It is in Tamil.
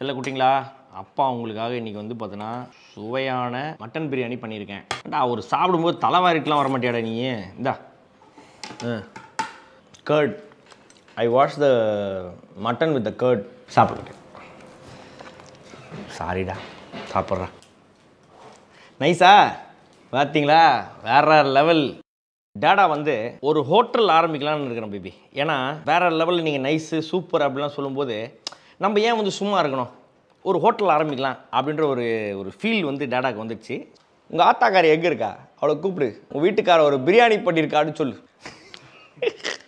செல்ல குட்டிங்களா அப்பா உங்களுக்காக இன்றைக்கி வந்து பார்த்தோன்னா சுவையான மட்டன் பிரியாணி பண்ணியிருக்கேன் ஏன்டா ஒரு சாப்பிடும்போது தலைவாரிட்டுலாம் வர மாட்டியாடா நீ இந்தா curd I wash the mutton with the curd சாப்பிட்டுட்டேன் சாரிடா சாப்பிட்றேன் நைஸா பார்த்தீங்களா வேற லெவல் டேடா வந்து ஒரு ஹோட்டல் ஆரம்பிக்கலாம்னு இருக்கிறேன் பேபி ஏன்னா வேற லெவலில் நீங்கள் நைஸு சூப்பர் அப்படிலாம் சொல்லும்போது நம்ம ஏன் வந்து சும்மா இருக்கணும் ஒரு ஹோட்டல் ஆரம்பிக்கலாம் அப்படின்ற ஒரு ஒரு ஃபீல் வந்து டேடாக்கு வந்துடுச்சு உங்கள் ஆத்தாக்காரி எங்கே இருக்கா அவளை கூப்பிடு உங்கள் வீட்டுக்கார ஒரு பிரியாணி பண்ணியிருக்கான்னு சொல்லு